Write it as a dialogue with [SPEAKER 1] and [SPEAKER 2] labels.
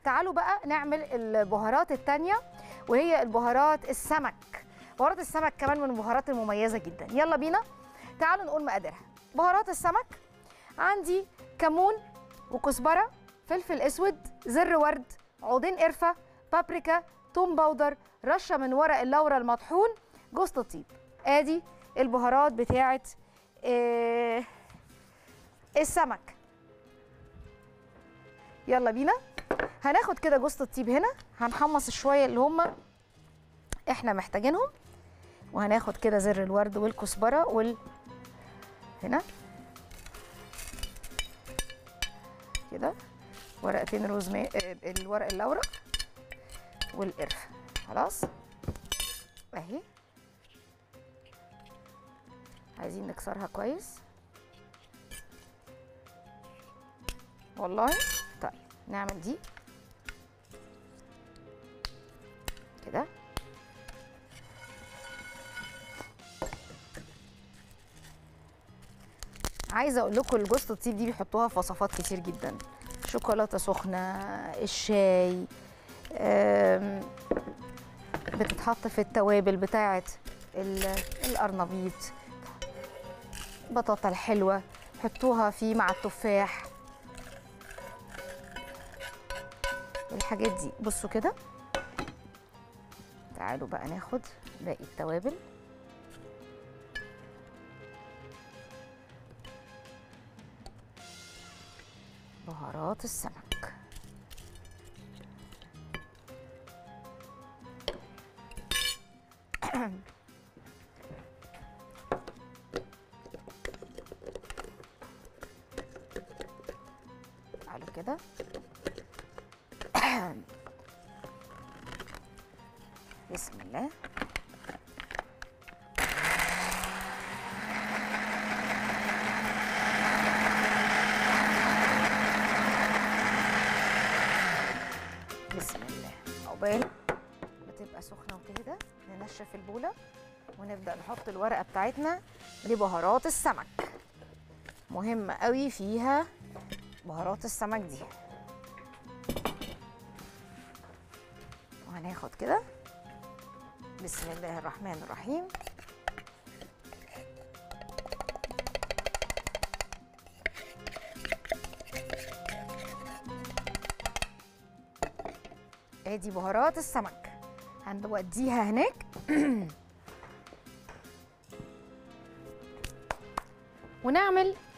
[SPEAKER 1] تعالوا بقى نعمل البهارات التانية وهي البهارات السمك بهارات السمك كمان من البهارات المميزة جدا يلا بينا تعالوا نقول مقاديرها بهارات السمك عندي كمون وكزبرة فلفل اسود زر ورد عودين قرفة بابريكا توم باودر رشة من ورق اللورا المطحون جوز الطيب ادي البهارات بتاعت آه، السمك يلا بينا هناخد كده جوز الطيب هنا هنحمص شويه اللي هم احنا محتاجينهم وهناخد كده زر الورد والكزبره وال هنا كده ورقتين روزماري الورق اللورا والقرفه خلاص اهي عايزين نكسرها كويس والله طيب نعمل دي كده عايزه اقول لكم الجوز الطيب دي بيحطوها في وصفات كتير جدا شوكولاته سخنه الشاي أم، بتتحط في التوابل بتاعه ال- القرنبيط بطاطا الحلوه حطوها فيه مع التفاح الحاجات دي بصوا كده تعالوا بقى ناخد باقي التوابل بهارات السمك تعالوا كده بسم الله بسم الله عقبال بتبقى سخنه وتهدى ننشف البوله ونبدا نحط الورقه بتاعتنا لبهارات السمك مهمه قوي فيها بهارات السمك دي وهناخد كده بسم الله الرحمن الرحيم ادي بهارات السمك هنوديها هناك ونعمل